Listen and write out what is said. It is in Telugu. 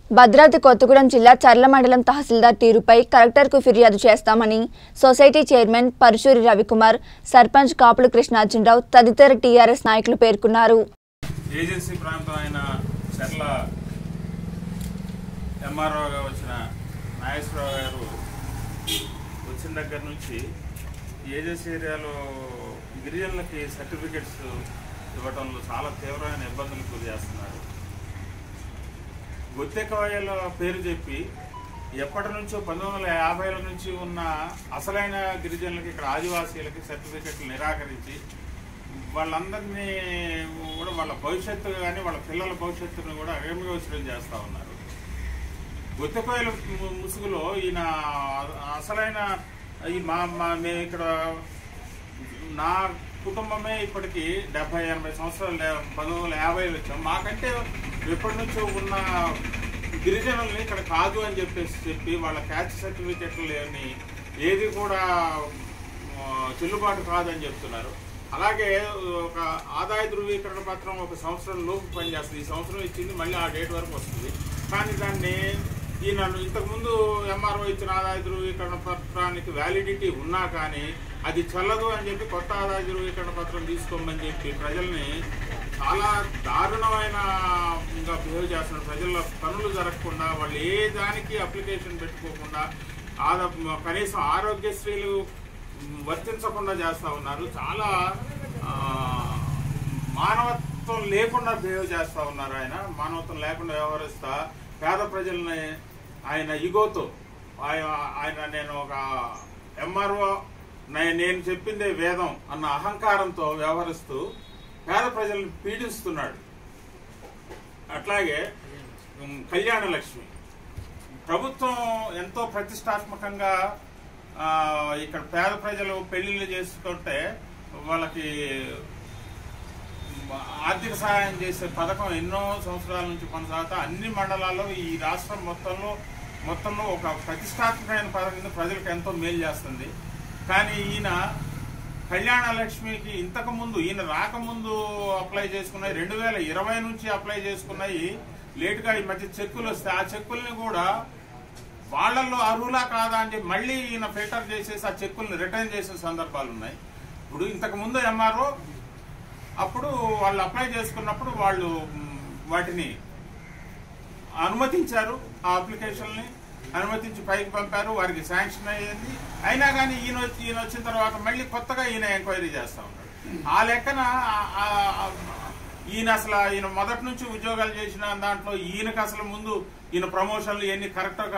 భద్రాద్రి కొత్తగూడెం జిల్లా చర్ల మండలం తహసీల్దార్ తీరుపై కలెక్టర్కు ఫిర్యాదు చేస్తామని సొసైటీ చైర్మన్ పరుశూరి రవికుమార్ సర్పంచ్ కాపులు కృష్ణార్జునరావు తదితర టీఆర్ఎస్ నాయకులు పేర్కొన్నారు ఏజెన్సీ ప్రాంతం అయిన చర్ల ఎంఆర్ఓగా వచ్చిన నాగేశ్వరరావు గారు వచ్చిన దగ్గర నుంచి ఈ ఏజెన్సీ ఏరియాలో గిరిజనులకి సర్టిఫికెట్స్ ఇవ్వడంలో చాలా తీవ్రమైన ఇబ్బందులు గురి చేస్తున్నారు గొత్తెకవాయల పేరు చెప్పి ఎప్పటి నుంచో పంతొమ్మిది వందల యాభైల నుంచి ఉన్న అసలైన గిరిజనులకి ఇక్కడ ఆదివాసీలకి సర్టిఫికెట్లు నిరాకరించి వాళ్ళందరినీ కూడా వాళ్ళ భవిష్యత్తు కానీ వాళ్ళ పిల్లల భవిష్యత్తును కూడా అగమ్యగోచరం చేస్తూ ఉన్నారు గుత్తెకోయల ము- ముసుగులో ఈయన అసలైన ఈ మా మా మేము ఇక్కడ నా కుటుంబమే ఇప్పటికి డెబ్బై ఎనభై సంవత్సరాలు లే- పంతొమ్మిది వందల యాభైలో వచ్చాం మాకంటే ఎప్పటి నుంచో ఉన్న గిరిజనుల్ని ఇక్కడ కాదు అని చెప్పేసి చెప్పి వాళ్ళ క్యాస్ట్ సర్టిఫికెట్లు లేని ఏది కూడా ఆ, చెల్లుబాటు కాదని చెప్తున్నారు అలాగే ఒక ఆదాయ ధృవీకరణ పత్రం ఒక సంవత్సరం లోపు పనిచేస్తుంది ఈ సంవత్సరం ఇచ్చింది మళ్ళీ ఆ డేట్ వరకు వస్తుంది కానీ దాన్ని ఈయన ఇంతకుముందు ఎంఆర్ఓ ఇచ్చిన ఆదాయ ధృవీకరణ పత్రానికి వ్యాలిడిటీ ఉన్నా కానీ అది చల్లదు అని చెప్పి కొత్త ఆదాయ ధృవీకరణ పత్రం తీసుకోమని చెప్పి ప్రజల్ని చాలా దారుణమైన ఇంకా బిహేవ్ చేస్తున్నారు ప్రజల పనులు జరగకుండా వాళ్ళు ఏ దానికి అప్లికేషన్ పెట్టుకోకుండా ఆదా కనీసం ఆరోగ్యశ్రీలు వర్తించకుండా చేస్తూ ఉన్నారు చాలా ఆ, మానవత్వం లేకుండా బిహేవ్ చేస్తూ ఉన్నారు ఆయన మానవత్వం లేకుండా వ్యవహరిస్తా పేద ప్రజల్ని ఆయన ఇగోతో ఆయన ఆయన నేను ఒక ఎంఆర్ఓ నేను చెప్పిందే వేదం అన్న అహంకారంతో వ్యవహరిస్తూ పేద ప్రజల్ని పీడిస్తున్నాడు అట్లాగే ఉమ్, కళ్యాణ లక్ష్మి ప్రభుత్వం ఎంతో ప్రతిష్టాత్మకంగా ఆ, ఇక్కడ పేద ప్రజలు పెళ్లిళ్ళు చేసుకుంటే వాళ్ళకి ఆర్థిక సహాయం చేసే పథకం ఎన్నో సంవత్సరాల నుంచి కొనసాగుతా అన్ని మండలాల్లో ఈ రాష్ట్రం మొత్తంలో మొత్తంలో ఒక ప్రతిష్టాత్మకమైన పథకం కింద ప్రజలకు ఎంతో మేలు చేస్తుంది కానీ ఈయన కళ్యాణ లక్ష్మికి ఇంతకు ముందు ఈయన రాకముందు అప్లై చేసుకున్నాయి రెండు వేల ఇరవై నుంచి అప్లై చేసుకున్నాయి లేటుగా ఈ మధ్య చెక్కులు వస్తే ఆ చెక్కుల్ని కూడా వాళ్ళల్లో అర్హులా కాదా అని చెప్పి మళ్ళీ ఈయన ఫిల్టర్ చేసేసి ఆ చెక్కుల్ని రిటర్న్ చేసే సందర్భాలు ఉన్నాయి ఇప్పుడు ఇంతకు ముందు ఎంఆర్ఓ అప్పుడు వాళ్ళు అప్లై చేసుకున్నప్పుడు వాళ్ళు మ్, వాటిని అనుమతించారు ఆ అప్లికేషన్ని అనుమతించి పైకి పంపారు వారికి శాంక్షన్ అయ్యింది అయినా కానీ ఈయన వచ్చి- ఈయన వచ్చిన తర్వాత మళ్ళీ కొత్తగా ఈయన ఎంక్వైరీ చేస్తా ఉన్నాడు ఆ లెక్కన ఆ- ఆ- ఆ- ఈయన అసలు ఈయన మొదటి నుంచి ఉద్యోగాలు చేసిన దాంట్లో ఈయనకు అసలు ముందు ఈయన ప్రమోషన్లు ఇవన్నీ కరెక్ట్గా